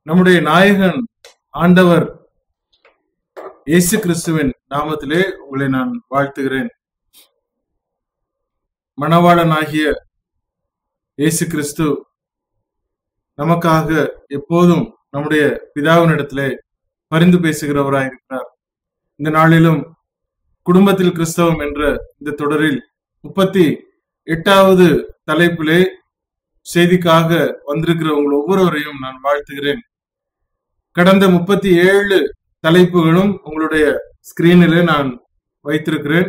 நம்முடைய நாயகன் ஆண்டவர் இயேசு கிறிஸ்துவின் நாமத்திலே உங்களை நான் வாழ்த்துகிறேன் மணவாளனாகிய இயேசு கிறிஸ்து நமக்காக எப்போதும் நம்முடைய பிதாவினிடத்திலே பரிந்து பேசுகிறவராயிருக்கிறார் இந்த நாளிலும் குடும்பத்தில் கிறிஸ்தவம் என்ற இந்த தொடரில் முப்பத்தி எட்டாவது தலைப்பிலே செய்திக்காக வந்திருக்கிற உங்கள் ஒவ்வொருவரையும் நான் வாழ்த்துகிறேன் கடந்த முப்பத்தி ஏழு தலைப்புகளும் உங்களுடைய ஸ்கிரீனிலே நான் வைத்திருக்கிறேன்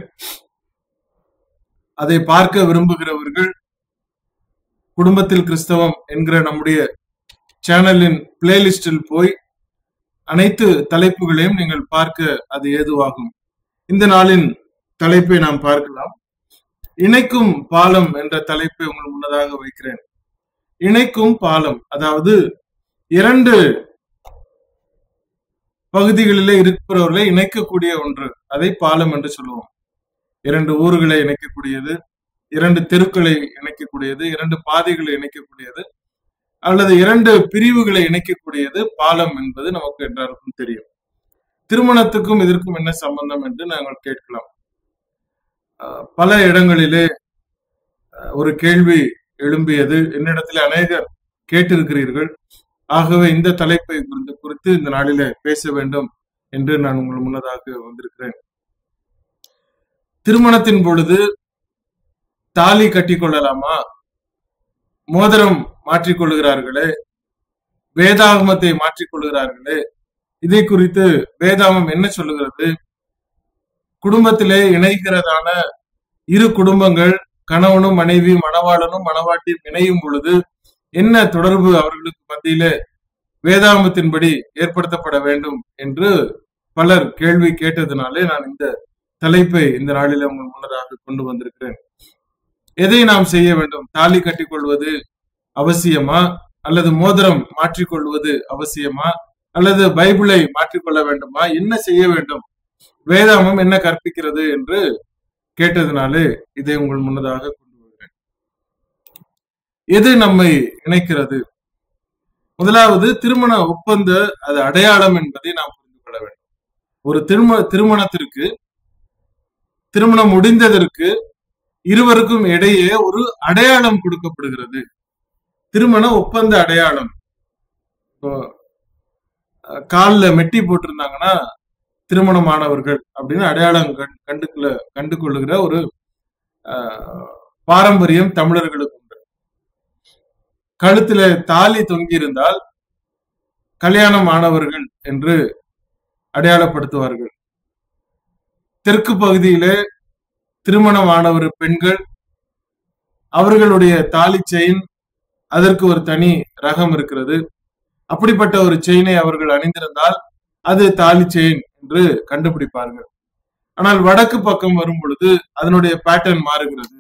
அதை பார்க்க விரும்புகிறவர்கள் குடும்பத்தில் கிறிஸ்தவம் என்கிற நம்முடைய சேனலின் பிளேலிஸ்டில் போய் அனைத்து தலைப்புகளையும் நீங்கள் பார்க்க அது ஏதுவாகும் இந்த நாளின் தலைப்பை நாம் பார்க்கலாம் இணைக்கும் பாலம் என்ற தலைப்பை உங்கள் முன்னதாக வைக்கிறேன் இணைக்கும் பாலம் அதாவது இரண்டு பகுதிகளிலே இருக்கிறவர்களை இணைக்கக்கூடிய ஒன்று அதை பாலம் என்று சொல்லுவோம் இரண்டு ஊர்களை இணைக்கக்கூடியது இரண்டு தெருக்களை இணைக்கக்கூடியது இரண்டு பாதைகளை இணைக்கக்கூடியது அல்லது இரண்டு பிரிவுகளை இணைக்கக்கூடியது பாலம் என்பது நமக்கு எல்லாருக்கும் தெரியும் திருமணத்துக்கும் இதற்கும் என்ன சம்பந்தம் என்று நாங்கள் கேட்கலாம் அஹ் பல இடங்களிலே அஹ் ஒரு கேள்வி எழும்பியது என்னிடத்தில் அநேகர் கேட்டிருக்கிறீர்கள் ஆகவே இந்த தலைப்பை குறித்து குறித்து இந்த நாளில பேச வேண்டும் என்று நான் உங்கள் முன்னதாக வந்திருக்கிறேன் திருமணத்தின் பொழுது தாலி கட்டிக்கொள்ளலாமா மோதிரம் மாற்றிக்கொள்கிறார்களே வேதாகமத்தை மாற்றிக்கொள்கிறார்களே இதை குறித்து வேதாகமம் என்ன சொல்லுகிறது குடும்பத்திலே இணைக்கிறதான இரு குடும்பங்கள் கணவனும் மனைவி மணவாளனும் மணவாட்டியும் இணையும் பொழுது என்ன தொடர்பு அவர்களுக்கு மத்தியிலே வேதாகமத்தின்படி ஏற்படுத்தப்பட வேண்டும் என்று பலர் கேள்வி கேட்டதினாலே நான் இந்த தலைப்பை இந்த நாளில உங்கள் முன்னதாக கொண்டு வந்திருக்கிறேன் எதை நாம் செய்ய வேண்டும் தாலி கட்டிக்கொள்வது அவசியமா அல்லது மோதிரம் மாற்றிக்கொள்வது அவசியமா அல்லது பைபிளை மாற்றிக்கொள்ள வேண்டுமா என்ன செய்ய வேண்டும் வேதாமம் என்ன கற்பிக்கிறது என்று கேட்டதினாலே இதை உங்கள் முன்னதாக கொண்டு வருகிறேன் எது நம்மை இணைக்கிறது முதலாவது திருமண ஒப்பந்த அது அடையாளம் என்பதை நாம் புரிந்து கொள்ள வேண்டும் ஒரு திருமண திருமணத்திற்கு திருமணம் முடிந்ததற்கு இருவருக்கும் இடையே ஒரு அடையாளம் கொடுக்கப்படுகிறது திருமண ஒப்பந்த அடையாளம் இப்போ காலில் மெட்டி போட்டிருந்தாங்கன்னா திருமணமானவர்கள் அப்படின்னு அடையாளம் கண்டுக்குள்ள கண்டு கொள்ளுகிற ஒரு பாரம்பரியம் தமிழர்களுக்கு உண்டு கழுத்துல தாலி தொங்கி இருந்தால் கல்யாணம் ஆனவர்கள் என்று அடையாளப்படுத்துவார்கள் தெற்கு பகுதியிலே திருமணமானவர் பெண்கள் அவர்களுடைய தாலி செயின் அதற்கு ஒரு தனி ரகம் இருக்கிறது அப்படிப்பட்ட ஒரு செயினை அவர்கள் அணிந்திருந்தால் அது தாலி செயின் என்று கண்டுபிடிப்பார்கள் ஆனால் வடக்கு பக்கம் வரும் பொழுது அதனுடைய பேட்டர்ன் மாறுகிறது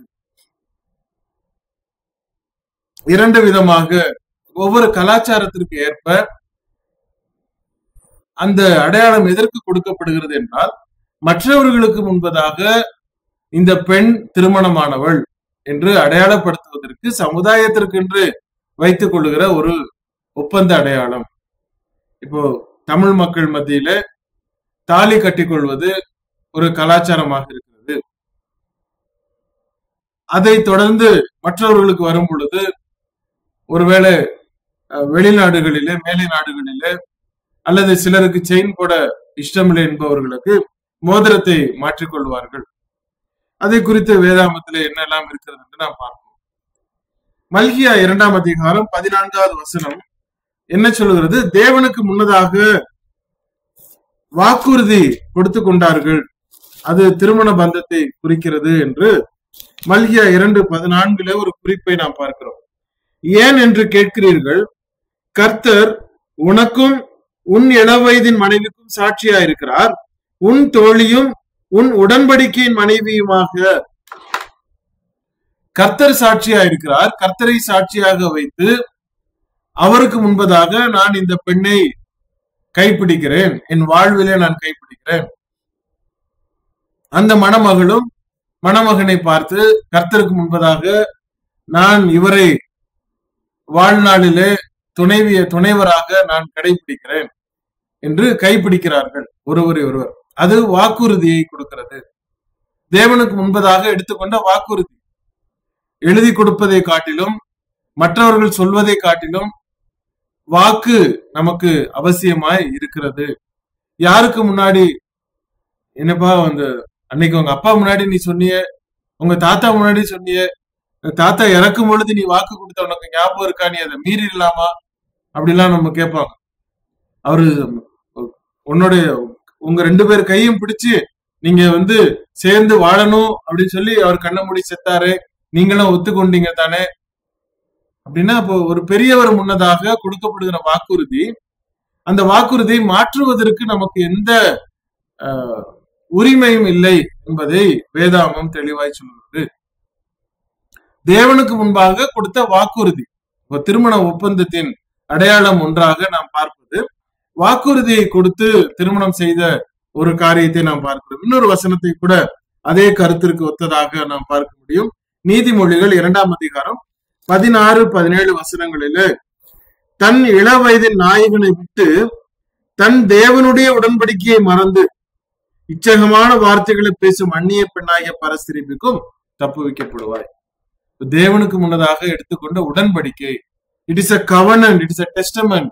இரண்டு விதமாக ஒவ்வொரு கலாச்சாரத்திற்கு ஏற்ப அந்த அடையாளம் எதற்கு கொடுக்கப்படுகிறது என்றால் மற்றவர்களுக்கு முன்பதாக இந்த பெண் திருமணமானவள் என்று அடையாளப்படுத்துவதற்கு சமுதாயத்திற்கென்று வைத்துக் கொள்ளுகிற ஒரு ஒப்பந்த அடையாளம் இப்போ தமிழ் மக்கள் மத்தியில தாலி கட்டிக்கொள்வது ஒரு கலாச்சாரமாக இருக்கிறது அதை தொடர்ந்து மற்றவர்களுக்கு வரும் பொழுது ஒருவேளை வெளிநாடுகளிலே மேலை நாடுகளிலே அல்லது சிலருக்கு செயின் போட இஷ்டமில்லை என்பவர்களுக்கு மோதிரத்தை மாற்றிக்கொள்வார்கள் அதை குறித்து வேதாமத்திலே என்னெல்லாம் இருக்கிறது என்று நாம் பார்ப்போம் மல்கியா இரண்டாம் அதிகாரம் பதினான்காவது வசனம் என்ன சொல்லுகிறது தேவனுக்கு முன்னதாக வாக்குறுதி கொடுத்து கொண்டார்கள் அது திருமண பந்தத்தை குறிக்கிறது என்று மல்கியா இரண்டு பதினான்குல ஒரு குறிப்பை நாம் பார்க்கிறோம் ஏன் என்று கேட்கிறீர்கள் கர்த்தர் உனக்கும் உன் இளவயதின் மனைவிக்கும் சாட்சியா இருக்கிறார் உன் தோழியும் உன் உடன்படிக்கையின் மனைவியுமாக கர்த்தர் சாட்சியா இருக்கிறார் கர்த்தரை சாட்சியாக வைத்து அவருக்கு முன்பதாக நான் இந்த பெண்ணை கைப்பிடிக்கிறேன் என் வாழ்விலே நான் கைப்பிடிக்கிறேன் அந்த மணமகளும் மணமகனை பார்த்து கர்த்தருக்கு முன்பதாக நான் இவரை வாழ்நாளிலே துணைவிய துணைவராக நான் கடைபிடிக்கிறேன் என்று கைப்பிடிக்கிறார்கள் ஒருவரை ஒருவர் அது வாக்குறுதியை கொடுக்கிறது தேவனுக்கு முன்பதாக எடுத்துக்கொண்ட வாக்குறுதி எழுதி கொடுப்பதை காட்டிலும் மற்றவர்கள் சொல்வதை காட்டிலும் வாக்கு நமக்கு அவசியமாய் இருக்கிறது யாருக்கு முன்னாடி என்னப்பா அந்த அன்னைக்கு உங்க அப்பா முன்னாடி நீ சொன்னிய உங்க தாத்தா முன்னாடி சொன்னிய தாத்தா இறக்கும் பொழுது நீ வாக்கு கொடுத்த உனக்கு ஞாபகம் இருக்கா நீ அதை மீறி இல்லாமா அப்படிலாம் நம்ம கேட்பாங்க அவரு உன்னுடைய உங்க ரெண்டு பேர் கையும் பிடிச்சு நீங்க வந்து சேர்ந்து வாழணும் அப்படின்னு சொல்லி அவர் கண்ண மூடி செத்தாரு நீங்களும் ஒத்துக்கொண்டீங்க தானே அப்படின்னா இப்போ ஒரு பெரியவர் முன்னதாக கொடுக்கப்படுகிற வாக்குறுதி அந்த வாக்குறுதியை மாற்றுவதற்கு நமக்கு எந்த அஹ், உரிமையும் இல்லை என்பதை வேதாமம் தெளிவாய் சொல்கிறது தேவனுக்கு முன்பாக கொடுத்த வாக்குறுதி இப்போ திருமண ஒப்பந்தத்தின் அடையாளம் ஒன்றாக நாம் பார்ப்பது வாக்குறுதியை கொடுத்து திருமணம் செய்த ஒரு காரியத்தை நாம் பார்க்கிறோம் இன்னொரு வசனத்தை கூட அதே கருத்திற்கு ஒத்ததாக நாம் பார்க்க முடியும் நீதிமொழிகள் இரண்டாம் அதிகாரம் பதினாறு பதினேழு வசனங்களில தன் இள வயதின் நாயகனை விட்டு தன் தேவனுடைய உடன்படிக்கையை மறந்து இச்சகமான வார்த்தைகளை பேசும் அந்நிய பெண்ணாகிய பரஸ்திரிப்புக்கும் தப்பு வைக்கப்படுவாய் தேவனுக்கு முன்னதாக எடுத்துக்கொண்ட உடன்படிக்கை it is a covenant it is a testament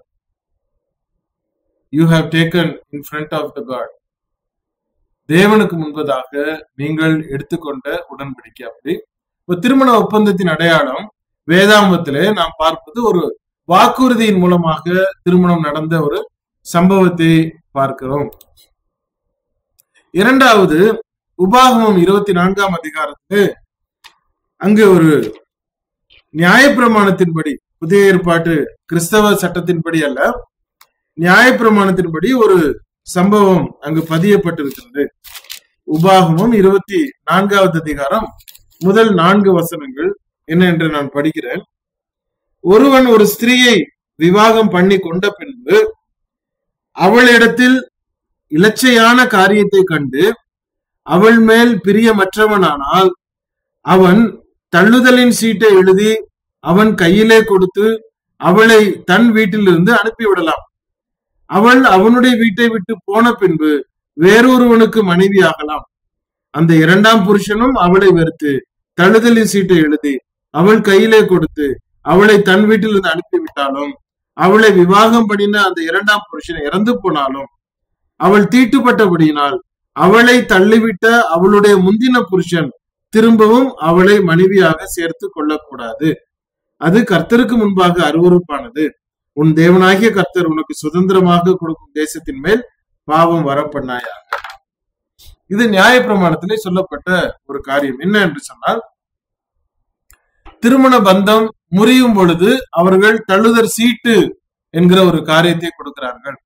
you have taken in front of the god தேவனுக்கு முன்பதாக நீங்கள் எடுத்துக்கொண்ட உடன்படிக்கை அப்படி இப்ப திருமண ஒப்பந்தத்தின் அடையாளம் வேதாம்பத்திலே நாம் பார்ப்பது ஒரு வாக்குறுதியின் மூலமாக திருமணம் நடந்த ஒரு சம்பவத்தை பார்க்கிறோம் இரண்டாவது உபாகமம் இருபத்தி நான்காம் அதிகாரத்திலே அங்கு ஒரு நியாயப்பிரமாணத்தின்படி புதிய ஏற்பாட்டு கிறிஸ்தவ சட்டத்தின்படி அல்ல நியாயப்பிரமாணத்தின்படி ஒரு சம்பவம் அங்கு பதியப்பட்டிருக்கிறது உபாகமம் இருபத்தி நான்காவது அதிகாரம் முதல் நான்கு வசனங்கள் என்ன என்று நான் படிக்கிறேன் ஒருவன் ஒரு ஸ்திரீயை விவாகம் பண்ணி கொண்ட பின்பு அவளிடத்தில் இலச்சையான காரியத்தை கண்டு அவள் மேல் பிரியமற்றவனானால் அவன் தள்ளுதலின் சீட்டை எழுதி அவன் கையிலே கொடுத்து அவளை தன் வீட்டிலிருந்து அனுப்பிவிடலாம் அவள் அவனுடைய வீட்டை விட்டு போன பின்பு வேறொருவனுக்கு மனைவியாகலாம் அந்த இரண்டாம் புருஷனும் அவளை வெறுத்து தழுதலின் சீட்டை எழுதி அவள் கையிலே கொடுத்து அவளை தன் வீட்டிலிருந்து அனுப்பிவிட்டாலும் அவளை விவாகம் பண்ணின அந்த இரண்டாம் புருஷன் இறந்து போனாலும் அவள் தீட்டுப்பட்டபடியினால் அவளை தள்ளிவிட்ட அவளுடைய முந்தின புருஷன் திரும்பவும் அவளை மனைவியாக சேர்த்து கொள்ளக்கூடாது அது கர்த்தருக்கு முன்பாக அருவருப்பானது உன் தேவனாகிய கர்த்தர் உனக்கு சுதந்திரமாக கொடுக்கும் தேசத்தின் மேல் பாவம் வர பண்ணாயாக இது நியாயப்பிரமாணத்திலே சொல்லப்பட்ட ஒரு காரியம் என்ன என்று சொன்னால் திருமண பந்தம் முறியும் பொழுது அவர்கள் தள்ளுதற் சீட்டு என்கிற ஒரு காரியத்தை கொடுக்கிறார்கள்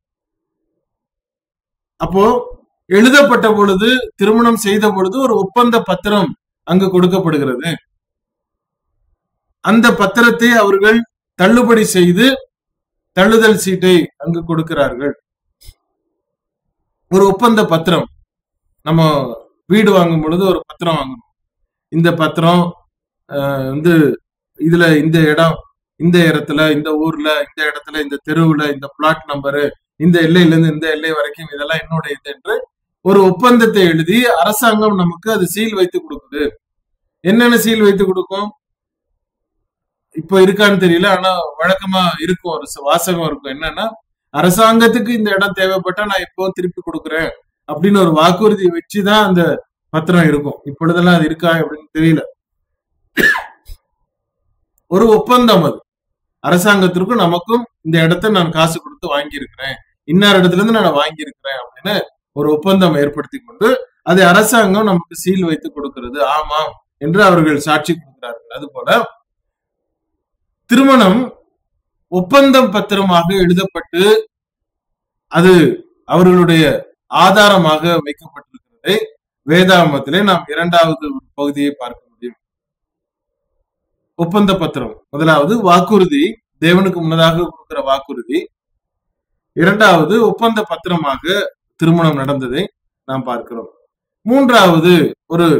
அப்போ எழுதப்பட்ட பொழுது திருமணம் செய்த பொழுது ஒரு ஒப்பந்த பத்திரம் அங்கு கொடுக்கப்படுகிறது அந்த பத்திரத்தை அவர்கள் தள்ளுபடி செய்து தள்ளுதல் சீட்டை அங்கு கொடுக்கிறார்கள் ஒரு ஒப்பந்த பத்திரம் நம்ம வீடு வாங்கும் பொழுது ஒரு பத்திரம் வாங்கணும் இந்த பத்திரம் ஆஹ், வந்து இதுல இந்த இடம் இந்த இடத்துல இந்த ஊர்ல இந்த இடத்துல இந்த தெருவுல இந்த பிளாட் நம்பரு இந்த எல்லையில இருந்து இந்த எல்லை வரைக்கும் இதெல்லாம் என்னுடைய இது என்று ஒரு ஒப்பந்தத்தை எழுதி அரசாங்கம் நமக்கு அது சீல் வைத்து கொடுக்குது என்னென்ன சீல் வைத்து கொடுக்கும் இப்ப இருக்கான்னு தெரியல ஆனா வழக்கமா இருக்கும் ஒரு ச- வாசகம் இருக்கும் என்னன்னா அரசாங்கத்துக்கு இந்த இடம் தேவைப்பட்டா நான் இப்போ திருப்பி கொடுக்குறேன் அப்படின்னு ஒரு வாக்குறுதி வச்சுதான் அந்த பத்திரம் இருக்கும் இப்பொழுதெல்லாம் அது இருக்கா அப்படின்னு தெரியல ஒரு ஒப்பந்தம் அது அரசாங்கத்திற்கும் நமக்கும் இந்த இடத்த நான் காசு கொடுத்து வாங்கியிருக்கிறேன் இன்னார் இடத்துல இருந்து நான் வாங்கியிருக்கிறேன் அப்படின்னு ஒரு ஒப்பந்தம் ஏற்படுத்தி கொண்டு அதை அரசாங்கம் நமக்கு சீல் வைத்து கொடுக்கிறது ஆமாம் என்று அவர்கள் சாட்சி கொடுக்கிறார்கள் அது போல திருமணம் ஒப்பந்தம் பத்திரமாக எழுதப்பட்டு அது அவர்களுடைய ஆதாரமாக வைக்கப்பட்டிருக்கிறதை வேதாகமத்திலே நாம் இரண்டாவது ஒரு பகுதியை பார்க்க முடியும் ஒப்பந்த பத்திரம் முதலாவது வாக்குறுதி தேவனுக்கு முன்னதாக கொடுக்கிற வாக்குறுதி இரண்டாவது ஒப்பந்த பத்திரமாக திருமணம் நடந்ததை நாம் பார்க்கிறோம் மூன்றாவது ஒரு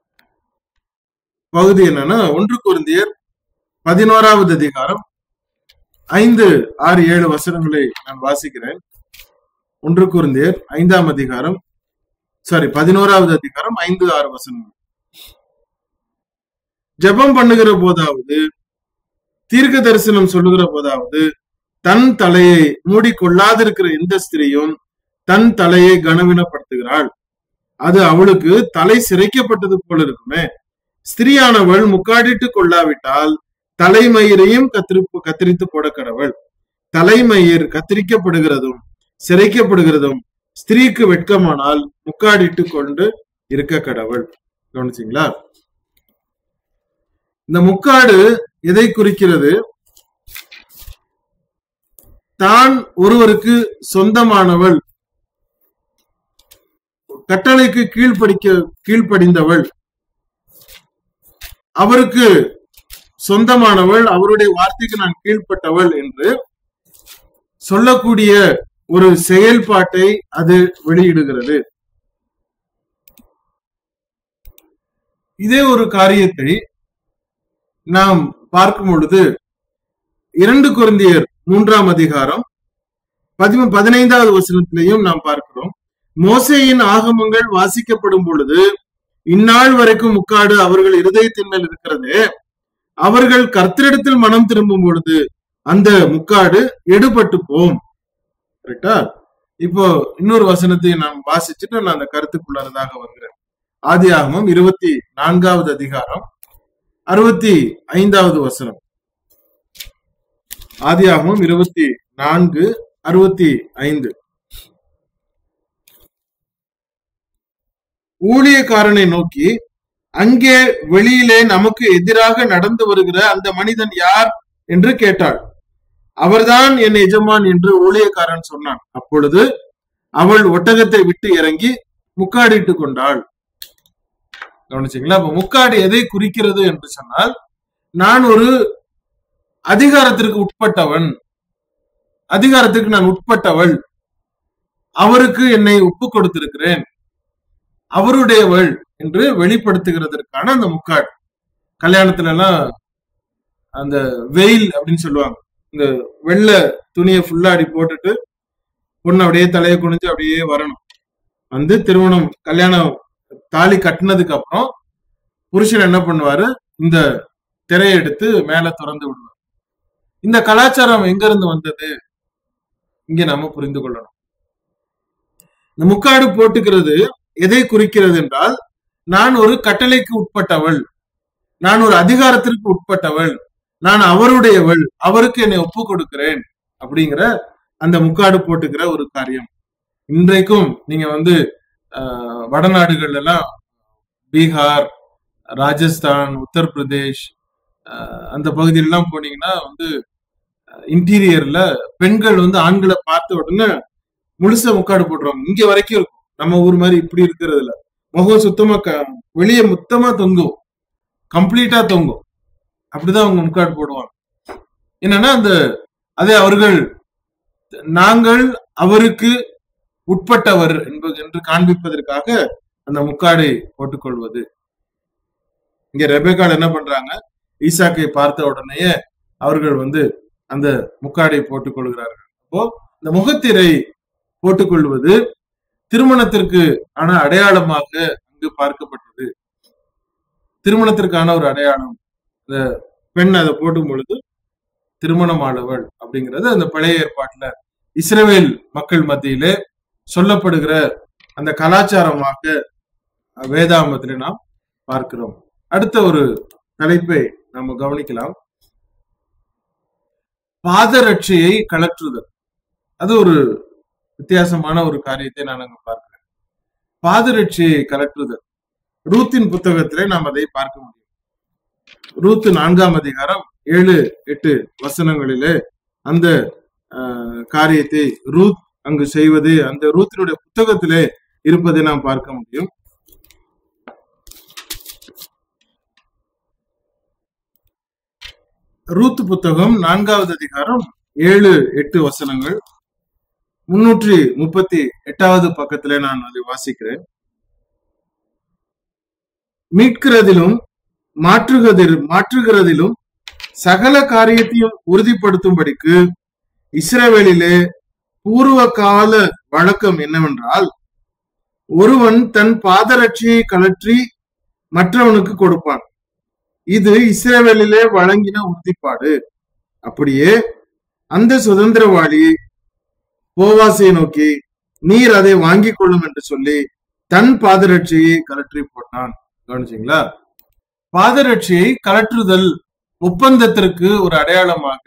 பகுதி என்னன்னா ஒன்று குருந்தியர் பதினோராவது அதிகாரம் ஐந்து ஆறு ஏழு வசனங்களை நான் வாசிக்கிறேன் ஒன்று குருந்தியர் ஐந்தாம் அதிகாரம் சாரி பதினோராவது அதிகாரம் ஐந்து ஆறு வசனங்கள் ஜெபம் பண்ணுகிற போதாவது தீர்க்க தரிசனம் சொல்லுகிற போதாவது தன் தலையை மூடிக்கொள்ளாதிருக்கிற எந்த ஸ்திரீயும் தன் தலையை கனவினப்படுத்துகிறாள் அது அவளுக்கு தலை சிரைக்கப்பட்டது போல இருக்குமே ஸ்திரியானவள் முக்காடிட்டு கொள்ளாவிட்டால் தலைமயிரையும் கத்திரி கத்திரித்து போட கடவுள் தலைமயிர் கத்திரிக்கப்படுகிறதும் சிரைக்கப்படுகிறதும் ஸ்திரீக்கு வெட்கமானால் முக்காடிட்டு கொண்டு இருக்க கடவுள் கவனிச்சிங்களா இந்த முக்காடு எதை குறிக்கிறது தான் ஒருவருக்கு சொந்தமானவள் கட்டளைக்கு கீழ்ப்படிக்க கீழ்ப்படிந்தவள் அவருக்கு சொந்தமானவள் அவருடைய வார்த்தைக்கு நான் கீழ்ப்பட்டவள் என்று சொல்லக்கூடிய ஒரு செயல்பாட்டை அது வெளியிடுகிறது இதே ஒரு காரியத்தை நாம் பார்க்கும் பொழுது இரண்டு குருந்தியர் மூன்றாம் அதிகாரம் பதிமூ பதினைந்தாவது வசனத்திலையும் நாம் பார்க்கிறோம் மோசேயின் ஆகமங்கள் வாசிக்கப்படும் பொழுது இந்நாள் வரைக்கும் முக்காடு அவர்கள் இருதயத்தின் மேல் இருக்கிறது அவர்கள் கர்த்தரிடத்தில் மனம் திரும்பும் பொழுது அந்த முக்காடு எடுபட்டு போம் கரெக்டா இப்போ இன்னொரு வசனத்தை நான் வாசிச்சுட்டு நான் அந்த கருத்துக்குள்ளதாக வருகிறேன் ஆதி ஆகமம் இருபத்தி நான்காவது அதிகாரம் அறுபத்தி ஐந்தாவது வசனம் ஆதி ஆகமம் இருபத்தி நான்கு அறுபத்தி ஐந்து ஊழியக்காரனை நோக்கி அங்கே வெளியிலே நமக்கு எதிராக நடந்து வருகிற அந்த மனிதன் யார் என்று கேட்டாள் அவர்தான் என் எஜமான் என்று ஊழியக்காரன் சொன்னான் அப்பொழுது அவள் ஒட்டகத்தை விட்டு இறங்கி முக்காடிட்டு கொண்டாள் கவனிச்சிங்களா அப்ப முக்காடு எதை குறிக்கிறது என்று சொன்னால் நான் ஒரு அதிகாரத்திற்கு உட்பட்டவன் அதிகாரத்திற்கு நான் உட்பட்டவள் அவருக்கு என்னை ஒப்பு கொடுத்திருக்கிறேன் அவருடையவள் என்று வெளிப்படுத்துகிறதற்கான அந்த முக்காடு கல்யாணத்துல எல்லாம் அந்த வெயில் அப்படின்னு சொல்லுவாங்க இந்த வெள்ளை துணியை ஃபுல்லா அடி போட்டுட்டு பொண்ணு அப்படியே தலையை குனிஞ்சு அப்படியே வரணும் வந்து திருமணம் கல்யாணம் தாலி கட்டினதுக்கு அப்புறம் புருஷன் என்ன பண்ணுவாரு இந்த திரையை எடுத்து மேல திறந்து விடுவார் இந்த கலாச்சாரம் எங்க இருந்து வந்தது இங்க நாம புரிந்து கொள்ளணும் இந்த முக்காடு போட்டுக்கிறது எதை குறிக்கிறது என்றால் நான் ஒரு கட்டளைக்கு உட்பட்டவள் நான் ஒரு அதிகாரத்திற்கு உட்பட்டவள் நான் அவருடையவள் அவருக்கு என்னை ஒப்பு கொடுக்கிறேன் அப்படிங்கிற அந்த முக்காடு போட்டுக்கிற ஒரு காரியம் இன்றைக்கும் நீங்க வந்து ஆஹ், வடநாடுகள்ல எல்லாம் பீகார் ராஜஸ்தான் உத்தரப்பிரதேஷ் ஆஹ், அந்த பகுதியிலலாம் போனீங்கன்னா வந்து இன்டீரியர்ல பெண்கள் வந்து ஆண்களை பார்த்த உடனே முழுசா முக்காடு போட்டுருவாங்க இங்க வரைக்கும் இருக்கும் நம்ம ஊர் மாதிரி இப்படி இருக்கிறது இல்ல முகம் சுத்தமா க- வெளியே மொத்தமா தொங்கும் கம்ப்ளீட்டா தொங்கும் அப்படிதான் அவங்க முக்காடு போடுவாங்க என்னன்னா அந்த அதை அவர்கள் நாங்கள் அவருக்கு உட்பட்டவர் என்பது என்று காண்பிப்பதற்காக அந்த முக்காடை போட்டுக்கொள்வது இங்க ரெபேக்கால் என்ன பண்றாங்க ஈசாக்கை பார்த்த உடனேயே அவர்கள் வந்து அந்த முக்காடை போட்டுக் கொள்கிறார்கள் அப்போ இந்த முகத்திரை போட்டுக்கொள்வது திருமணத்திற்கு ஆன அடையாளமாக அங்கு பார்க்கப்பட்டது திருமணத்திற்கான ஒரு அடையாளம் இந்த பெண் அதை போடும் பொழுது திருமணமானவள் அப்படிங்கிறது அந்த பழைய ஏற்பாட்டுல இஸ்ரவேல் மக்கள் மத்தியிலே சொல்லப்படுகிற அந்த கலாச்சாரமாக வேதாமத்திலே நாம் பார்க்கிறோம் அடுத்த ஒரு தலைப்பை நம்ம கவனிக்கலாம் பாதரட்சையை கலற்றுதல் அது ஒரு வித்தியாசமான ஒரு காரியத்தை நான் அங்க பார்க்கிறேன் பாதரட்சியை கலற்றுதல் ரூத்தின் புத்தகத்திலே நாம் அதை பார்க்க முடியும் ரூத்து நான்காம் அதிகாரம் ஏழு எட்டு வசனங்களிலே அந்த ஆஹ், காரியத்தை ரூத் அங்கு செய்வது அந்த ரூத்தினுடைய புத்தகத்திலே இருப்பதை நாம் பார்க்க முடியும் ரூத் புத்தகம் நான்காவது அதிகாரம் ஏழு எட்டு வசனங்கள் முன்னூற்றி முப்பத்தி எட்டாவது பக்கத்திலே நான் அதை வாசிக்கிறேன் மீட்கிறதிலும் மாற்றுகிறதில் மாற்றுகிறதிலும் சகல காரியத்தையும் உறுதிப்படுத்தும்படிக்கு இஸ்ரவேலிலே பூர்வ கால வழக்கம் என்னவென்றால் ஒருவன் தன் பாதரட்சியை கழற்றி மற்றவனுக்கு கொடுப்பான் இது இஸ்ரவேலிலே வழங்கின உறுதிப்பாடு அப்படியே அந்த சுதந்திரவாளி போவாசை நோக்கி நீர் அதை வாங்கிக் கொள்ளும் என்று சொல்லி தன் பாதரட்சியை கலற்றி போட்டான் கவனிச்சிங்களா பாதரட்சியை கலற்றுதல் ஒப்பந்தத்திற்கு ஒரு அடையாளமாக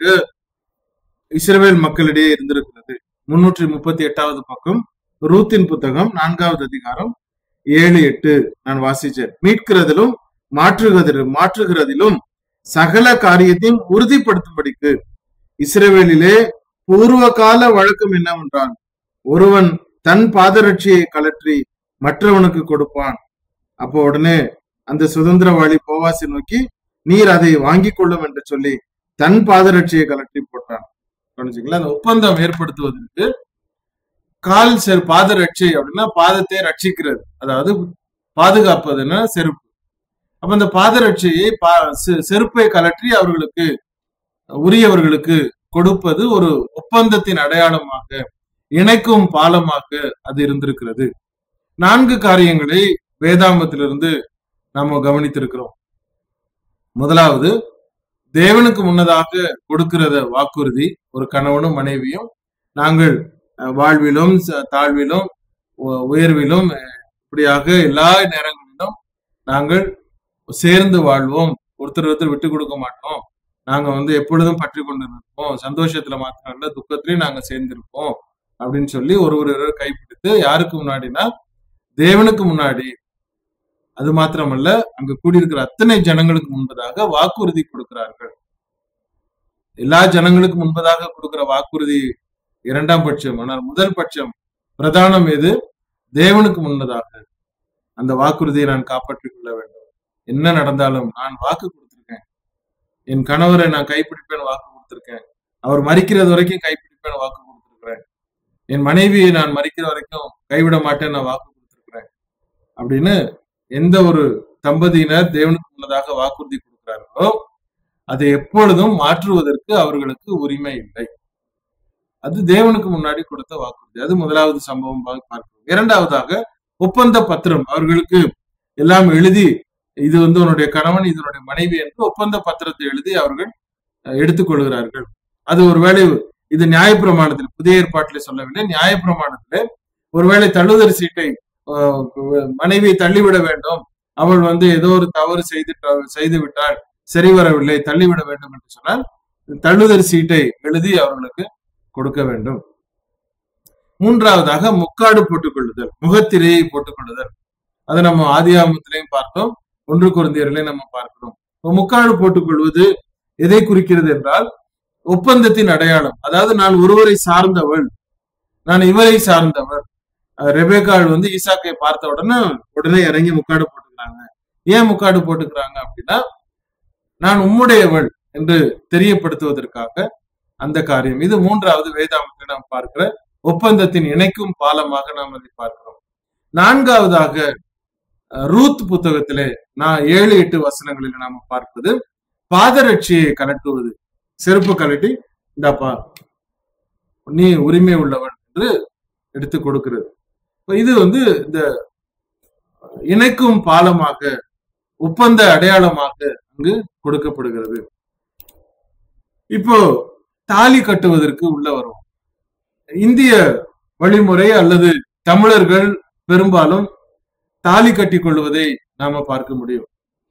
இஸ்ரவேல் மக்களிடையே இருந்திருக்கிறது முன்னூற்றி முப்பத்தி எட்டாவது பக்கம் ரூத்தின் புத்தகம் நான்காவது அதிகாரம் ஏழு எட்டு நான் வாசிச்சேன் மீட்கிறதிலும் மாற்றுகிறதிலும் மாற்றுகிறதிலும் சகல காரியத்தையும் உறுதிப்படுத்தும்படிக்கு இஸ்ரவேலிலே பூர்வ கால வழக்கம் என்னவென்றால் ஒருவன் தன் பாதரட்சியை கலற்றி மற்றவனுக்கு கொடுப்பான் அப்போ உடனே அந்த சுதந்திரவாளி போவாசி நோக்கி நீர் அதை வாங்கிக் கொள்ளும் என்று சொல்லி தன் பாதரட்சியை கலற்றி போட்டான் கவனிச்சிங்களா அந்த ஒப்பந்தம் ஏற்படுத்துவதற்கு கால் செரு பாதரட்சை அப்படின்னா பாதத்தை ரட்சிக்கிறது அதாவது பாதுகாப்பதுன்னா செருப்பு அப்ப அந்த பாதரட்சையை பா செ- செருப்பை கலற்றி அவர்களுக்கு உரியவர்களுக்கு கொடுப்பது ஒரு ஒப்பந்தத்தின் அடையாளமாக இணைக்கும் பாலமாக அது இருந்திருக்கிறது நான்கு காரியங்களை வேதாமத்திலிருந்து நாம கவனித்திருக்கிறோம் முதலாவது தேவனுக்கு முன்னதாக கொடுக்கிறத வாக்குறுதி ஒரு கணவனும் மனைவியும் நாங்கள் அஹ், வாழ்விலும் ச- தாழ்விலும் உ- உயர்விலும் அஹ், இப்படியாக எல்லா நேரங்களிலும் நாங்கள் சேர்ந்து வாழ்வோம் ஒருத்தர் ஒருத்தர் விட்டு கொடுக்க மாட்டோம் நாங்க வந்து எப்பொழுதும் பற்றி கொண்டு இருப்போம் சந்தோஷத்துல மாத்திரம் இல்ல துக்கத்திலையும் நாங்க சேர்ந்திருப்போம் அப்படின்னு சொல்லி ஒரு ஒரு கைப்பிடித்து யாருக்கு முன்னாடினா தேவனுக்கு முன்னாடி அது மாத்திரமல்ல அங்க கூடியிருக்கிற அத்தனை ஜனங்களுக்கு முன்பதாக வாக்குறுதி கொடுக்கிறார்கள் எல்லா ஜனங்களுக்கு முன்பதாக கொடுக்கிற வாக்குறுதி இரண்டாம் பட்சம் ஆனால் முதல் பட்சம் பிரதானம் எது தேவனுக்கு முன்னதாக அந்த வாக்குறுதியை நான் காப்பாற்றிக் கொள்ள வேண்டும் என்ன நடந்தாலும் நான் வாக்கு கொடுத்திருக்கேன் என் கணவரை நான் கைப்பிடிப்பேன் வாக்கு கொடுத்திருக்கேன் அவர் மறிக்கிறது வரைக்கும் கைப்பிடிப்பேன் வாக்கு கொடுத்திருக்கிறேன் என் மனைவியை நான் மறிக்கிற வரைக்கும் கைவிட மாட்டேன் நான் வாக்கு கொடுத்திருக்கிறேன் அப்படின்னு எந்த ஒரு தம்பதியினர் தேவனுக்கு முன்னதாக வாக்குறுதி கொடுக்கிறார்களோ அதை எப்பொழுதும் மாற்றுவதற்கு அவர்களுக்கு உரிமை இல்லை அது தேவனுக்கு முன்னாடி கொடுத்த வாக்குறுதி அது முதலாவது சம்பவம் பார்க்கிறோம் இரண்டாவதாக ஒப்பந்த பத்திரம் அவர்களுக்கு எல்லாம் எழுதி இது வந்து உன்னுடைய கணவன் இது உன்னுடைய மனைவி என்று ஒப்பந்த பத்திரத்தை எழுதி அவர்கள் அஹ், எடுத்துக்கொள்கிறார்கள் அது ஒருவேளை இது நியாயப்பிரமாணத்தில் புதிய ஏற்பாட்டிலே சொல்லவில்லை நியாயப்பிரமாணத்திலே ஒருவேளை தள்ளுதல் சீட்டை அஹ், மனைவியை தள்ளிவிட வேண்டும் அவள் வந்து ஏதோ ஒரு தவறு செய்து செய்து விட்டால் சரி வரவில்லை தள்ளிவிட வேண்டும் என்று சொன்னால் தள்ளுதல் சீட்டை எழுதி அவர்களுக்கு கொடுக்க வேண்டும் மூன்றாவதாக முக்காடு போட்டுக் கொள்ளுதல் முகத்திரையை போட்டுக் கொள்ளுதல் அதை நம்ம ஆதியாமத்திலையும் பார்த்தோம் ஒன்று குருந்தியர்களையும் நம்ம பார்க்கிறோம் இப்ப முக்காடு போட்டுக் கொள்வது எதை குறிக்கிறது என்றால் ஒப்பந்தத்தின் அடையாளம் அதாவது நான் ஒருவரை சார்ந்தவள் நான் இவரை சார்ந்தவர் அஹ் ரெபேக்காள் வந்து ஈசாக்கை பார்த்த உடனே உடனே இறங்கி முக்காடு போட்டுக்கிறாங்க ஏன் முக்காடு போட்டுக்கிறாங்க அப்படின்னா நான் உம்முடையவள் என்று தெரியப்படுத்துவதற்காக அந்த காரியம் இது மூன்றாவது வேதாமத்தை நாம் பார்க்கிற ஒப்பந்தத்தின் இணைக்கும் பாலமாக நாம் அதை பார்க்கிறோம் நான்காவதாக அஹ், ரூத் புத்தகத்திலே நான் ஏழு எட்டு வசனங்களில் நாம பார்ப்பது பாதரட்சியை கலட்டுவது செருப்பு கலட்டி இந்தாப்பா நீ உரிமை உள்ளவன் என்று எடுத்து கொடுக்கிறது இப்ப இது வந்து இந்த இணைக்கும் பாலமாக ஒப்பந்த அடையாளமாக அங்கு கொடுக்கப்படுகிறது இப்போ தாலி கட்டுவதற்கு உள்ள வரும் இந்திய வழிமுறை அல்லது தமிழர்கள் பெரும்பாலும் தாலி கட்டி கொள்வதை நாம பார்க்க முடியும்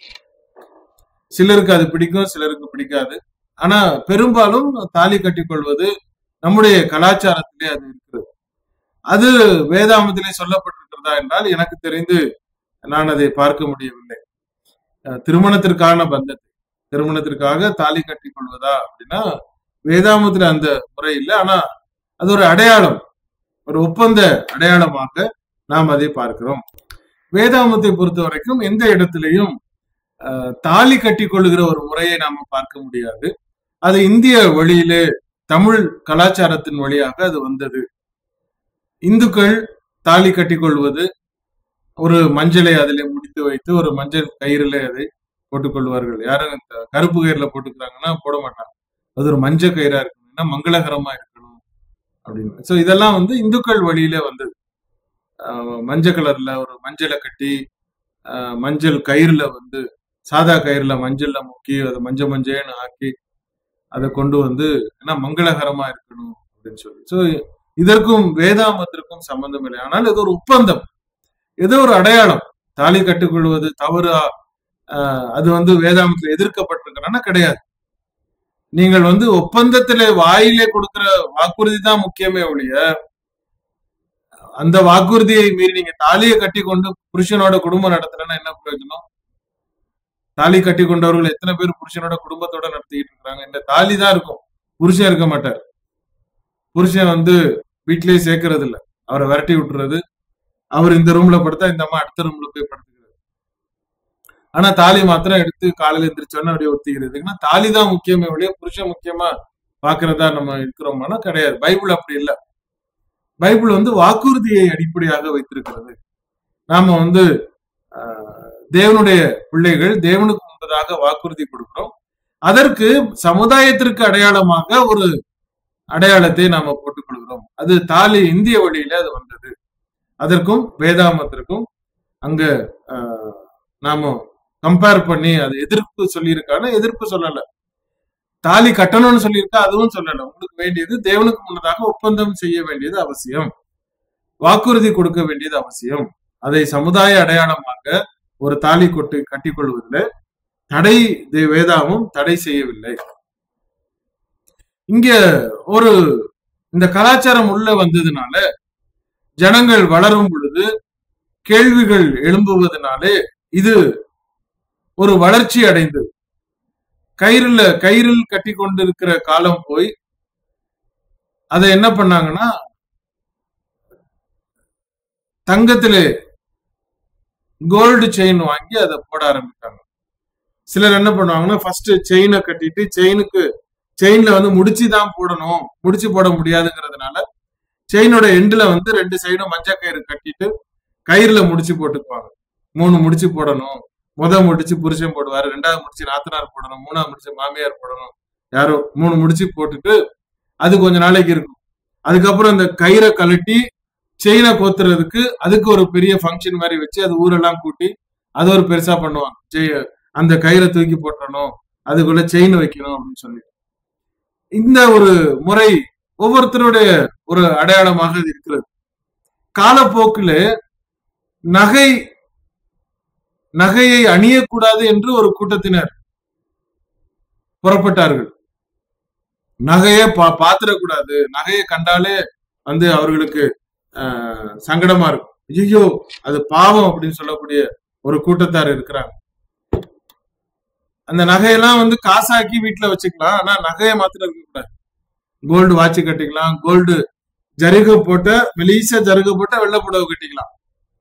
சிலருக்கு அது பிடிக்கும் சிலருக்கு பிடிக்காது ஆனா பெரும்பாலும் தாலி கட்டி கொள்வது நம்முடைய கலாச்சாரத்திலே அது இருக்கிறது அது வேதாமத்திலே சொல்லப்பட்டிருக்கிறதா என்றால் எனக்கு தெரிந்து நான் அதை பார்க்க முடியவில்லை அஹ் திருமணத்திற்கான பந்தத்தை திருமணத்திற்காக தாலி கட்டி கொள்வதா அப்படின்னா வேதாமத்துல அந்த முறை இல்லை ஆனா அது ஒரு அடையாளம் ஒரு ஒப்பந்த அடையாளமாக நாம் அதை பார்க்கிறோம் வேதாமத்தை பொறுத்த வரைக்கும் எந்த இடத்திலையும் அஹ், தாலி கட்டி கொள்ளுகிற ஒரு முறையை நாம பார்க்க முடியாது அது இந்திய வழியிலே தமிழ் கலாச்சாரத்தின் வழியாக அது வந்தது இந்துக்கள் தாலி கட்டி கொள்வது ஒரு மஞ்சளை அதிலே முடித்து வைத்து ஒரு மஞ்சள் கயிறிலே அதை போட்டுக்கொள்வார்கள் யாரும் இந்த கருப்பு கயிறுல போட்டுக்கிறாங்கன்னா போட மாட்டாங்க அது ஒரு மஞ்சள் கயிறா இருக்கணும்னா மங்களகரமா இருக்கணும் அப்படின்னு சோ இதெல்லாம் வந்து இந்துக்கள் வழியில வந்தது ஆஹ் மஞ்சள் கலர்ல ஒரு மஞ்சளை கட்டி ஆஹ் மஞ்சள் கயிறுல வந்து சாதா கயிறுல மஞ்சள்ல முக்கி அதை மஞ்சள் மஞ்சள்னு ஆக்கி அதை கொண்டு வந்து ஏன்னா மங்களகரமா இருக்கணும் அப்படின்னு சொல்லி சோ இதற்கும் வேதாமத்திற்கும் சம்பந்தம் இல்லை ஆனால் இது ஒரு ஒப்பந்தம் ஏதோ ஒரு அடையாளம் தாலி கட்டுக்கொள்வது தவறு ஆஹ் அது வந்து வேதாமத்தில் எதிர்க்கப்பட்டிருக்கிறன்னா கிடையாது நீங்கள் வந்து ஒப்பந்தத்திலே வாயிலே கொடுக்கிற வாக்குறுதி தான் முக்கியமே ஒழிய அந்த வாக்குறுதியை மீறி நீங்க தாலியை கட்டி கொண்டு புருஷனோட குடும்பம் நடத்துறேன்னா என்ன பிரயோஜனம் தாலி கட்டி கொண்டவர்கள் எத்தனை பேர் புருஷனோட குடும்பத்தோட நடத்திட்டு இருக்காங்க இந்த தாலி தான் இருக்கும் புருஷன் இருக்க மாட்டார் புருஷன் வந்து வீட்லயே சேர்க்கறது இல்ல அவரை விரட்டி விட்டுறது அவர் இந்த ரூம்ல படுத்தா இந்த அம்மா அடுத்த ரூம்ல போய் படுத்துக்கிறது ஆனா தாலி மாத்திரம் எடுத்து காலையில எந்திரிச்சோன்னு அப்படியே ஒத்திக்கிறதுக்குன்னா தாலி தான் முக்கியமே ஒழிய புருஷன் முக்கியமா பாக்குறதா நம்ம இருக்கிறோம்னா கிடையாது பைபிள் அப்படி இல்லை பைபிள் வந்து வாக்குறுதியை அடிப்படையாக வைத்திருக்கிறது நாம வந்து ஆஹ், தேவனுடைய பிள்ளைகள் தேவனுக்கு முன்பதாக வாக்குறுதி கொடுக்கிறோம் அதற்கு சமுதாயத்திற்கு அடையாளமாக ஒரு அடையாளத்தை நாம போட்டுக் கொள்கிறோம் அது தாலி இந்திய வழியில அது வந்தது அதற்கும் வேதாமத்திற்கும் அங்க ஆஹ், நாம கம்பேர் பண்ணி அது எதிர்ப்பு சொல்லியிருக்கான எதிர்ப்பு சொல்லல தாலி கட்டணும்னு சொல்லியிருக்கா அதுவும் சொல்லல உங்களுக்கு வேண்டியது தேவனுக்கு முன்னதாக ஒப்பந்தம் செய்ய வேண்டியது அவசியம் வாக்குறுதி கொடுக்க வேண்டியது அவசியம் அதை சமுதாய அடையாளமாக ஒரு தாலி கொட்டு கட்டிக்கொள்வதில் தடை தே- வேதாவும் தடை செய்யவில்லை இங்க ஒரு இந்த கலாச்சாரம் உள்ள வந்ததுனால ஜனங்கள் வளரும் பொழுது கேள்விகள் எழும்புவதனாலே இது ஒரு வளர்ச்சி அடைந்தது கயிறுல கயிறில் கட்டி கொண்டிருக்கிற காலம் போய் அதை என்ன பண்ணாங்கன்னா தங்கத்திலே கோல்டு செயின் வாங்கி அதை போட ஆரம்பித்தாங்க சிலர் என்ன பண்ணுவாங்கன்னா ஃபர்ஸ்ட் செயினை கட்டிட்டு செயினுக்கு செயின்ல வந்து முடிச்சு தான் போடணும் முடிச்சு போட முடியாதுங்கிறதுனால செயினோட எண்டுல வந்து ரெண்டு சைடும் மஞ்சள் கயிறு கட்டிட்டு கயிறுல முடிச்சு போட்டுக்குவாங்க மூணு முடிச்சு போடணும் முத முடிச்சு புருஷன் போடுவாரு ரெண்டாவது முடிச்சு நாத்தனார் போடணும் மூணாவது முடிச்சு மாமியார் போடணும் யாரோ மூணு முடிச்சு போட்டுட்டு அது கொஞ்ச நாளைக்கு இருக்கும் அதுக்கப்புறம் இந்த கயிறை கழட்டி செயினை கோத்துறதுக்கு அதுக்கு ஒரு பெரிய ஃபங்க்ஷன் மாதிரி வச்சு அது ஊரெல்லாம் கூட்டி அது ஒரு பெருசா பண்ணுவாங்க செய்- அந்த கயிறை தூக்கி போட்டணும் அதுக்குள்ள செயின் வைக்கணும் அப்படின்னு சொல்லி இந்த ஒரு முறை ஒவ்வொருத்தருடைய ஒரு அடையாளமாக அது இருக்கிறது காலப்போக்கில் நகை நகையை அணியக்கூடாது என்று ஒரு கூட்டத்தினர் புறப்பட்டார்கள் நகையை பா பாத்திரக்கூடாது நகையை கண்டாலே வந்து அவர்களுக்கு ஆஹ், சங்கடமா இருக்கும் ஐயோ அது பாவம் அப்படின்னு சொல்லக்கூடிய ஒரு கூட்டத்தார் இருக்கிறாங்க அந்த நகையெல்லாம் வந்து காசாக்கி வீட்டுல வச்சுக்கலாம் ஆனா நகையை மாத்திரம் இருக்கக்கூடாது கோல்டு வாட்ச் கட்டிக்கலாம் கோல்டு ஜருக போட்ட மெலிசா ஜருக போட்ட வெள்ளை புடவை கட்டிக்கலாம்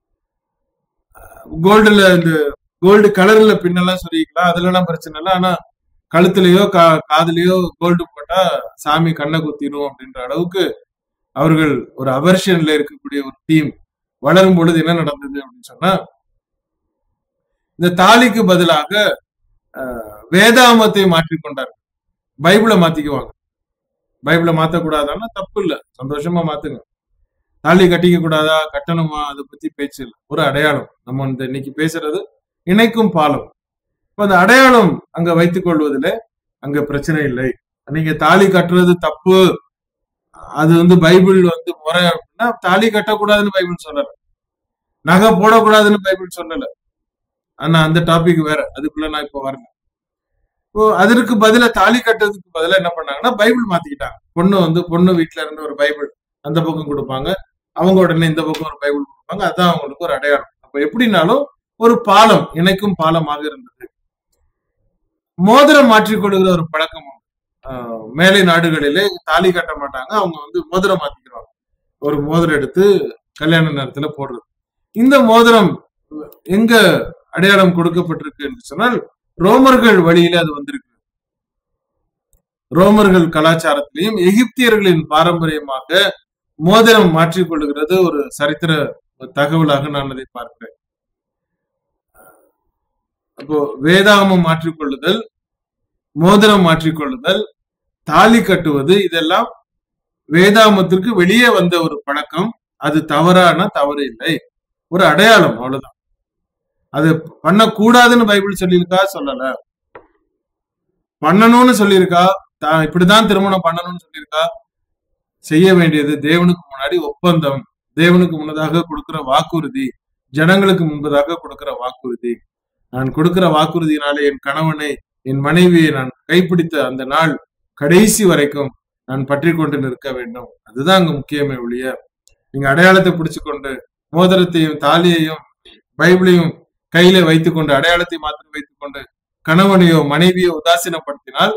கோல்டுல இந்த கோல்டு கலர்ல பின்னெல்லாம் சொல்லிக்கலாம் அதுல எல்லாம் பிரச்சனை இல்லை ஆனா கழுத்துலயோ கா காதுலயோ கோல்டு போட்டா சாமி கண்ணை குத்திரும் அப்படின்ற அளவுக்கு அவர்கள் ஒரு அவர்ஷன்ல இருக்கக்கூடிய ஒரு டீம் வளரும் பொழுது என்ன நடந்தது அப்படின்னு சொன்னா இந்த தாலிக்கு பதிலாக அஹ், வேதாமத்தை மாற்றிக்கொண்டார்கள் பைபிளை மாத்திக்குவாங்க பைபிளை மாத்தக்கூடாதான்னா தப்பு இல்ல சந்தோஷமா மாத்துங்க தாலி கட்டிக்க கூடாதா கட்டணுமா அதை பத்தி பேச்சு இல்லை ஒரு அடையாளம் நம்ம இந்த இன்னைக்கு பேசுறது இணைக்கும் பாலம் இப்ப அந்த அடையாளம் அங்க வைத்துக் கொள்வதில் அங்க பிரச்சனை இல்லை நீங்க தாலி கட்டுறது தப்பு அது வந்து பைபிள் வந்து முறை அப்படின்னா தாலி கட்டக்கூடாதுன்னு பைபிள் சொல்லல நகை போடக்கூடாதுன்னு பைபிள் சொல்லல ஆனா அந்த டாபிக் வேற அதுக்குள்ள நான் இப்ப வரல இப்போ அதற்கு பதிலா தாலி கட்டுறதுக்கு பதிலா என்ன பண்ணாங்கன்னா பைபிள் மாத்திக்கிட்டாங்க பொண்ணு வந்து பொண்ணு வீட்டுல இருந்து ஒரு பைபிள் அந்த பக்கம் கொடுப்பாங்க அவங்க உடனே இந்த பக்கம் ஒரு பைபிள் கொடுப்பாங்க அதான் அவங்களுக்கு ஒரு அடையாளம் அப்ப எப்படினாலும் ஒரு பாலம் இணைக்கும் பாலமாக இருந்தது மோதிரம் மாற்றிக்கொள்கிற ஒரு பழக்கம் உண்டு. ஆஹ் மேலை நாடுகளிலே தாலி கட்ட மாட்டாங்க அவங்க வந்து மோதிரம் மாத்திக்கிறாங்க ஒரு மோதிரம் எடுத்து கல்யாண நேரத்துல போடுறது இந்த மோதிரம் எங்க அடையாளம் கொடுக்கப்பட்டிருக்கு என்று சொன்னால் ரோமர்கள் வழியில அது வந்திருக்கு ரோமர்கள் கலாச்சாரத்திலையும் எகிப்தியர்களின் பாரம்பரியமாக மோதிரம் மாற்றிக்கொள்ளுகிறது ஒரு சரித்திர தகவலாக நான் அதை பார்க்கிறேன் அப்போ வேதாகமம் மாற்றிக்கொள்ளுதல் மோதிரம் மாற்றிக்கொள்ளுதல் தாலி கட்டுவது இதெல்லாம் வேதாகமத்திற்கு வெளியே வந்த ஒரு பழக்கம் அது தவறான தவறு இல்லை ஒரு அடையாளம் அவ்வளவுதான் அது பண்ணக்கூடாதுன்னு பைபிள் சொல்லியிருக்கா சொல்லல பண்ணணும்னு சொல்லியிருக்கா தான் இப்படிதான் திருமணம் பண்ணணும்னு சொல்லியிருக்கா செய்ய வேண்டியது தேவனுக்கு முன்னாடி ஒப்பந்தம் தேவனுக்கு முன்னதாக கொடுக்கிற வாக்குறுதி ஜனங்களுக்கு முன்பதாக கொடுக்கிற வாக்குறுதி நான் கொடுக்கிற வாக்குறுதியினாலே என் கணவனை என் மனைவியை நான் கைப்பிடித்த அந்த நாள் கடைசி வரைக்கும் நான் பற்றி கொண்டு நிற்க வேண்டும் அதுதான் அங்க முக்கியமே ஒழிய நீங்க அடையாளத்தை பிடிச்சு கொண்டு மோதிரத்தையும் தாலியையும் பைபிளையும் கையில வைத்துக்கொண்டு அடையாளத்தை மாத்திரம் வைத்துக்கொண்டு கணவனையோ மனைவியோ உதாசீனப்படுத்தினால்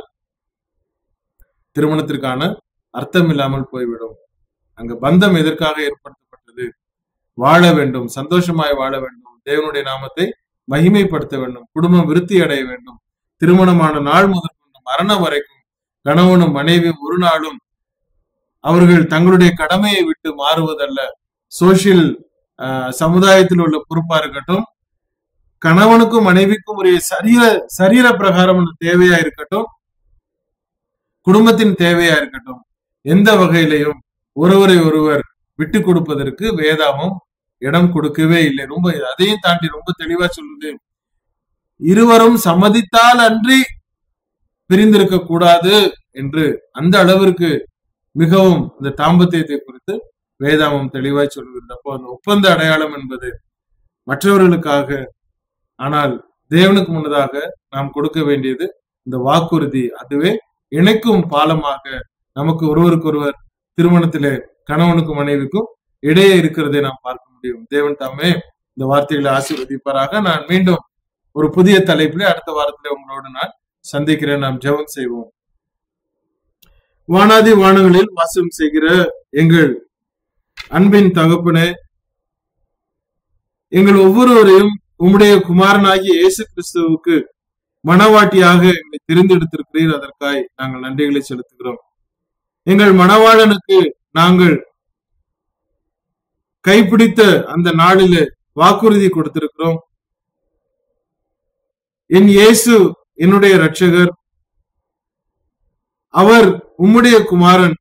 திருமணத்திற்கான அர்த்தம் இல்லாமல் போய்விடும் அங்க பந்தம் எதற்காக ஏற்படுத்தப்பட்டது வாழ வேண்டும் சந்தோஷமாய் வாழ வேண்டும் தேவனுடைய நாமத்தை மகிமைப்படுத்த வேண்டும் குடும்பம் விருத்தி அடைய வேண்டும் திருமணமான நாள் முதற்கொண்டு மரணம் வரைக்கும் கணவனும் மனைவியும் ஒரு நாளும் அவர்கள் தங்களுடைய கடமையை விட்டு மாறுவதல்ல சோசியல் சமுதாயத்தில் உள்ள பொறுப்பா இருக்கட்டும் கணவனுக்கும் மனைவிக்கும் உரிய சரீர சரீர பிரகாரம் தேவையா இருக்கட்டும் குடும்பத்தின் தேவையா இருக்கட்டும் எந்த வகையிலையும் ஒருவரை ஒருவர் விட்டு கொடுப்பதற்கு வேதாமம் இடம் கொடுக்கவே இல்லை ரொம்ப அதையும் தாண்டி ரொம்ப தெளிவா சொல்லுது இருவரும் சம்மதித்தால் அன்றி பிரிந்திருக்க கூடாது என்று அந்த அளவிற்கு மிகவும் இந்த தாம்பத்தியத்தை குறித்து வேதாமம் தெளிவாய் சொல்லுகிறது அப்போ அந்த ஒப்பந்த அடையாளம் என்பது மற்றவர்களுக்காக ஆனால் தேவனுக்கு முன்னதாக நாம் கொடுக்க வேண்டியது இந்த வாக்குறுதி அதுவே இணைக்கும் பாலமாக நமக்கு ஒருவருக்கொருவர் திருமணத்திலே கணவனுக்கும் மனைவிக்கும் இடையே இருக்கிறதை நாம் பார்க்க முடியும் தேவன் தாமே இந்த வார்த்தைகளை ஆசீர்வதிப்பாராக நான் மீண்டும் ஒரு புதிய தலைப்பிலே அடுத்த வாரத்திலே உங்களோடு நான் சந்திக்கிறேன் நாம் ஜெபம் செய்வோம் வானாதி வானங்களில் வாசம் செய்கிற எங்கள் அன்பின் தகப்பனே எங்கள் ஒவ்வொருவரையும் உம்முடைய குமாரனாகிய இயேசு கிறிஸ்துவுக்கு மனவாட்டியாக எங்களை தெரிந்தெடுத்திருக்கிறீர் அதற்காய் நாங்கள் நன்றிகளை செலுத்துகிறோம் எங்கள் மணவாளனுக்கு நாங்கள் கைப்பிடித்த அந்த நாளிலே வாக்குறுதி கொடுத்திருக்கிறோம் என் இயேசு என்னுடைய இரட்சகர் அவர் உம்முடைய குமாரன்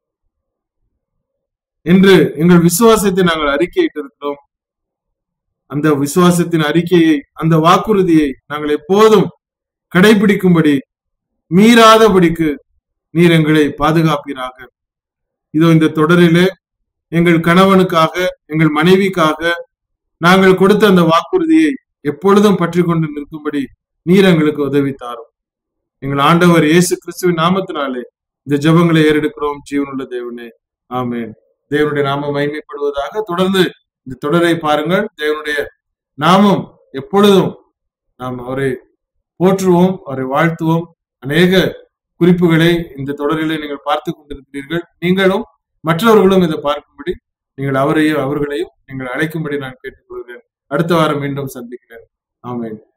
என்று எங்கள் விசுவாசத்தை நாங்கள் அறிக்கையிட்டு இருக்கிறோம் அந்த விசுவாசத்தின் அறிக்கையை அந்த வாக்குறுதியை நாங்கள் எப்போதும் கடைபிடிக்கும்படி மீறாதபடிக்கு நீர் எங்களை பாதுகாப்பீராக இதோ இந்த தொடரிலே எங்கள் கணவனுக்காக எங்கள் மனைவிக்காக நாங்கள் கொடுத்த அந்த வாக்குறுதியை எப்பொழுதும் பற்றி கொண்டு நிற்கும்படி நீர் எங்களுக்கு உதவி தாரும் எங்கள் ஆண்டவர் இயேசு கிறிஸ்துவின் நாமத்தினாலே இந்த ஜெபங்களை ஏறெடுக்கிறோம் ஜீவனுள்ள தேவனே ஆமேன் தேவனுடைய நாமம் மகிமைப்படுவதாக தொடர்ந்து இந்த தொடரை பாருங்கள் தேவனுடைய நாமம் எப்பொழுதும் நாம் அவரை போற்றுவோம் அவரை வாழ்த்துவோம் அநேக குறிப்புகளை இந்த தொடரிலே நீங்கள் பார்த்து கொண்டிருக்கிறீர்கள் நீங்களும் மற்றவர்களும் இதை பார்க்கும்படி நீங்கள் அவரையும் அவர்களையும் நீங்கள் அழைக்கும்படி நான் கேட்டுக்கொள்கிறேன் அடுத்த வாரம் மீண்டும் சந்திக்கிறேன் ஆமேன்